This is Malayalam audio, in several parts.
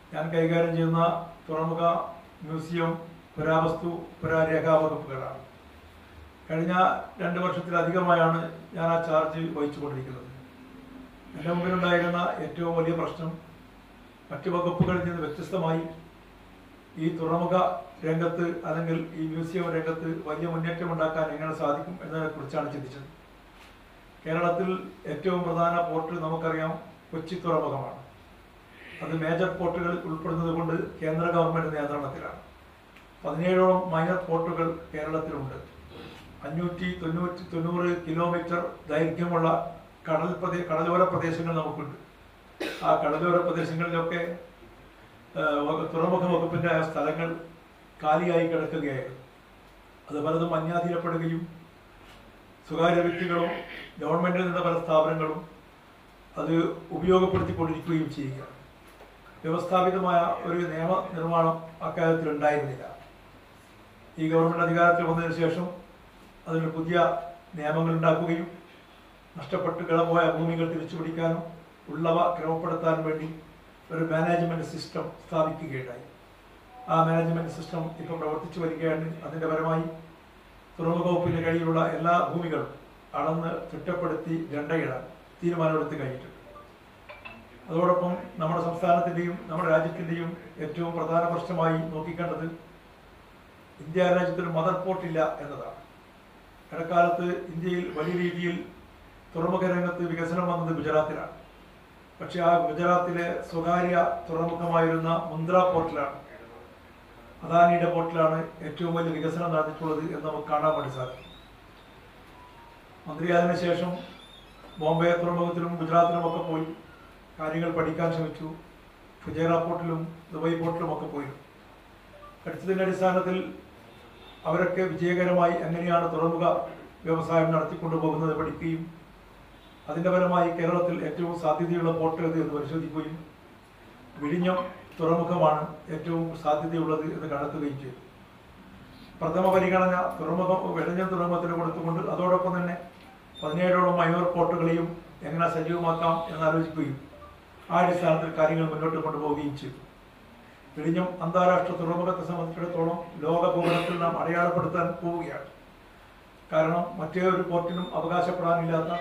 ഞാൻ കൈകാര്യം ചെയ്യുന്ന തുറമുഖ മ്യൂസിയം പുരാവസ്തു പുരാരേഖാ വകുപ്പുകളാണ് കഴിഞ്ഞ രണ്ട് വർഷത്തിലധികമായാണ് ഞാൻ ആ ചാർജ് വഹിച്ചുകൊണ്ടിരിക്കുന്നത് എൻ്റെ മുമ്പിലുണ്ടായിരുന്ന ഏറ്റവും വലിയ പ്രശ്നം മറ്റ് വകുപ്പുകളിൽ നിന്ന് വ്യത്യസ്തമായി ഈ തുറമുഖ രംഗത്ത് അല്ലെങ്കിൽ ഈ മ്യൂസിയം രംഗത്ത് വലിയ മുന്നേറ്റം ഉണ്ടാക്കാൻ എങ്ങനെ സാധിക്കും എന്നതിനെക്കുറിച്ചാണ് ചിന്തിച്ചത് കേരളത്തിൽ ഏറ്റവും പ്രധാന പോർട്ട് നമുക്കറിയാം കൊച്ചി തുറമുഖമാണ് അത് മേജർ പോർട്ടുകൾ ഉൾപ്പെടുന്നത് കൊണ്ട് കേന്ദ്ര ഗവൺമെന്റ് നിയന്ത്രണത്തിലാണ് പതിനേഴോളം മൈനർ പോർട്ടുകൾ കേരളത്തിലുണ്ട് അഞ്ഞൂറ്റി തൊണ്ണൂറ്റി തൊണ്ണൂറ് കിലോമീറ്റർ ദൈർഘ്യമുള്ള കടൽ പ്രദേ കടലോര പ്രദേശങ്ങൾ നമുക്കുണ്ട് ആ കടലോര പ്രദേശങ്ങളിലൊക്കെ ആ, വക- തുറമുഖ വകുപ്പിന്റെ ആ സ്ഥലങ്ങൾ കാലിയായി കിടക്കുകയായിരുന്നു അത് പലതും അന്യാധീനപ്പെടുകയും സ്വകാര്യ വ്യക്തികളും ഗവൺമെന്റിൽ നിന്ന പല സ്ഥാപനങ്ങളും അത് ഉപയോഗപ്പെടുത്തിക്കൊണ്ടിരിക്കുകയും ചെയ്യുക വ്യവസ്ഥാപിതമായ ഒരു നിയമ നിർമ്മാണം അക്കാര്യത്തിൽ ഉണ്ടായിരുന്നില്ല ഈ ഗവൺമെന്റ് അധികാരത്തിൽ വന്നതിന് ശേഷം അതിന് പുതിയ നിയമങ്ങൾ ഉണ്ടാക്കുകയും നഷ്ടപ്പെട്ട് കിളപോയ ഭൂമികൾ തിരിച്ചു പിടിക്കാനും ഉള്ളവ ക്രമപ്പെടുത്താനും വേണ്ടി ഒരു മാനേജ്മെന്റ് സിസ്റ്റം സ്ഥാപിക്കുകയുണ്ടായി ആ മാനേജ്മെന്റ് സിസ്റ്റം ഇപ്പോൾ പ്രവർത്തിച്ചു വരികയാണ് അതിന്റെ പരമായി തുറമുഖ വകുപ്പിന്റെ കീഴിലുള്ള എല്ലാ ഭൂമികളും അളന്ന് തിട്ടപ്പെടുത്തി രണ്ടയിടാൻ തീരുമാനമെടുത്ത് കഴിഞ്ഞിട്ടുണ്ട് അതോടൊപ്പം നമ്മുടെ സംസ്ഥാനത്തിന്റെയും നമ്മുടെ രാജ്യത്തിന്റെയും ഏറ്റവും പ്രധാന പ്രശ്നമായി നോക്കിക്കേണ്ടത് ഇന്ത്യ രാജ്യത്തൊരു മദർ പോർട്ട് ഇല്ല എന്നതാണ് ഇടക്കാലത്ത് ഇന്ത്യയിൽ വലിയ രീതിയിൽ തുറമുഖ രംഗത്ത് വികസനം വന്നത് ഗുജറാത്തിലാണ് പക്ഷെ ആ ഗുജറാത്തിലെ സ്വകാര്യ തുറമുഖമായിരുന്ന മുന്ദ്ര പോർട്ടിലാണ് അദാനിയുടെ പോർട്ടിലാണ് ഏറ്റവും വലിയ വികസനം നടന്നിട്ടുള്ളത് എന്ന് നമുക്ക് കാണാൻ വേണ്ടി സാധിക്കും മന്ത്രിയായതിനു ശേഷം ബോംബെ തുറമുഖത്തിലും ഗുജറാത്തിലും ഒക്കെ പോയി കാര്യങ്ങൾ പഠിക്കാൻ ശ്രമിച്ചു ഫുജൈറ പോർട്ടിലും ദുബായ് പോർട്ടിലും ഒക്കെ പോയി പഠിച്ചതിന്റെ അടിസ്ഥാനത്തിൽ അവരൊക്കെ വിജയകരമായി എങ്ങനെയാണ് തുറമുഖ വ്യവസായം നടത്തിക്കൊണ്ടു പോകുന്നത് പഠിക്കുകയും അതിന്റെ ഫലമായി കേരളത്തിൽ ഏറ്റവും സാധ്യതയുള്ള പോർട്ട് ഏത് എന്ന് പരിശോധിക്കുകയും വിഴിഞ്ഞം തുറമുഖമാണ് ഏറ്റവും സാധ്യതയുള്ളത് എന്ന് കണ്ടെത്തുകയും ചെയ്തു പ്രഥമ പരിഗണന തുറമുഖം വിഴിഞ്ഞം തുറമുഖത്തിന് കൊടുത്തുകൊണ്ട് അതോടൊപ്പം തന്നെ പതിനേഴോളം മൈനോർ പോർട്ടുകളെയും എങ്ങനെ സജീവമാക്കാം എന്നാലോചിക്കുകയും ആ അടിസ്ഥാനത്തിൽ കാര്യങ്ങൾ മുന്നോട്ട് കൊണ്ടുപോവുകയും ചെയ്തു വിഴിഞ്ഞം അന്താരാഷ്ട്ര തുറമുഖത്തെ സംബന്ധിച്ചിടത്തോളം ലോക ഭൂപടത്തിൽ നാം അടയാളപ്പെടുത്താൻ പോവുകയാണ് കാരണം മറ്റേ ഒരു പോർട്ടിനും അവകാശപ്പെടാനില്ലാത്ത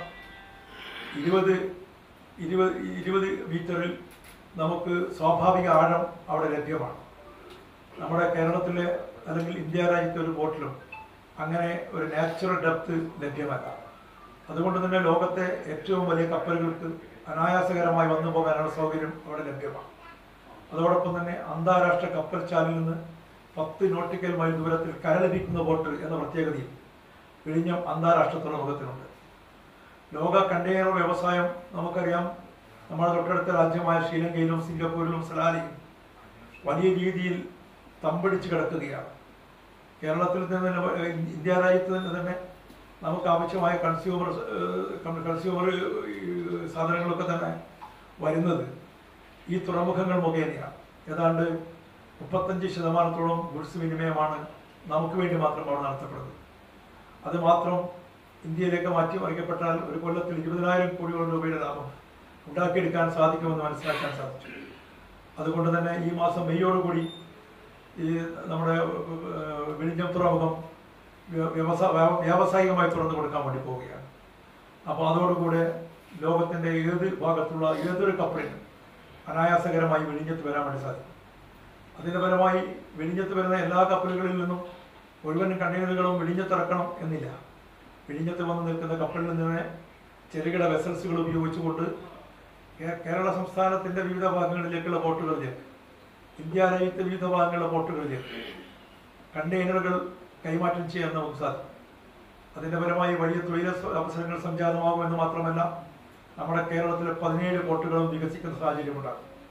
ഇരുപത് ഇരുപത് ഇരുപത് മീറ്ററിൽ നമുക്ക് സ്വാഭാവിക ആഴം അവിടെ ലഭ്യമാണ് നമ്മുടെ കേരളത്തിലെ അല്ലെങ്കിൽ ഇന്ത്യ രാജ്യത്തെ ഒരു പോർട്ടിലും അങ്ങനെ ഒരു നാച്ചുറൽ ഡെപ്ത് ലഭ്യമല്ല അതുകൊണ്ട് തന്നെ ലോകത്തെ ഏറ്റവും വലിയ കപ്പലുകൾക്ക് അനായാസകരമായി വന്നു പോകാനുള്ള സൗകര്യം അവിടെ ലഭ്യമാണ് അതോടൊപ്പം തന്നെ അന്താരാഷ്ട്ര കപ്പൽ ചാലിൽ നിന്ന് പത്ത് നോട്ടിക്കൽ മൈൽ ദൂരത്തിൽ കരലഭിക്കുന്ന ബോട്ട് എന്ന പ്രത്യേകതയും വിഴിഞ്ഞം അന്താരാഷ്ട്ര തുറമുഖത്തിനുണ്ട് ലോക കണ്ടെയ്നർ വ്യവസായം നമുക്കറിയാം നമ്മുടെ തൊട്ടടുത്ത രാജ്യമായ ശ്രീലങ്കയിലും സിംഗപ്പൂരിലും സലാലിയും വലിയ രീതിയിൽ തമ്പടിച്ച് കിടക്കുകയാണ് കേരളത്തിൽ നിന്ന് തന്നെ വ- ഏഹ് ഇന്ത്യ രാജ്യത്ത് നിന്ന് തന്നെ നമുക്ക് ആവശ്യമായ കൺസ്യൂമർ കൺസ്യൂമർ സാധനങ്ങളൊക്കെ തന്നെ വരുന്നത് ഈ തുറമുഖങ്ങൾ മുഖേനയാണ് ഏതാണ്ട് മുപ്പത്തഞ്ച് ശതമാനത്തോളം ഗുഡ്സ് വിനിമയമാണ് നമുക്ക് വേണ്ടി മാത്രം അവിടെ നടത്തപ്പെടുന്നത് അത് മാത്രം ഇന്ത്യയിലേക്ക് മാറ്റി മറിക്കപ്പെട്ടാൽ ഒരു കൊല്ലത്തിൽ ഇരുപതിനായിരം കോടിയോളം രൂപയുടെ ലാഭം ഉണ്ടാക്കിയെടുക്കാൻ സാധിക്കുമെന്ന് മനസ്സിലാക്കാൻ സാധിച്ചു അതുകൊണ്ട് തന്നെ ഈ മാസം മെയ്യോടുകൂടി ഈ നമ്മുടെ ഏഹ്, വിഴിഞ്ഞം തുറമുഖം വ്യ- വ്യവസായ വ്യാവ- വ്യാവസായികമായി തുറന്നു കൊടുക്കാൻ വേണ്ടി പോവുകയാണ് അപ്പോൾ അതോടുകൂടെ ലോകത്തിന്റെ ഏത് ഭാഗത്തുള്ള ഏതൊരു കപ്പലിനും അനായാസകരമായി വിഴിഞ്ഞത്ത് വരാൻ വേണ്ടി സാധിക്കും അതിന്റെ ഫലമായി വിഴിഞ്ഞത്ത് വരുന്ന എല്ലാ കപ്പലുകളിൽ നിന്നും മുഴുവൻ കണ്ടെയ്നറുകളും വിഴിഞ്ഞത്തിറക്കണം എന്നില്ല വിഴിഞ്ഞത്ത് വന്ന് നിൽക്കുന്ന കപ്പലിൽ നിന്ന് ചെറുകിട വെസൽസുകൾ ഉപയോഗിച്ചുകൊണ്ട് കേ- കേരള സംസ്ഥാനത്തിന്റെ വിവിധ ഭാഗങ്ങളിലേക്കുള്ള ബോട്ടുകളിലേക്ക് ഇന്ത്യ രാജ്യത്തെ വിവിധ ഭാഗങ്ങളിലെ ബോട്ടുകളിലേക്ക് കണ്ടെയ്നറുകൾ കൈമാറ്റം ചെയ്യാൻ നമുക്ക് സാധിക്കും അതിന്റെ ഫലമായി വലിയ തൊഴിൽ അവസരങ്ങൾ സംജാതമാകുമെന്ന് മാത്രമല്ല നമ്മുടെ കേരളത്തിലെ പതിനേഴ് ബോട്ടുകളും വികസിക്കുന്ന സാഹചര്യമുണ്ടാകും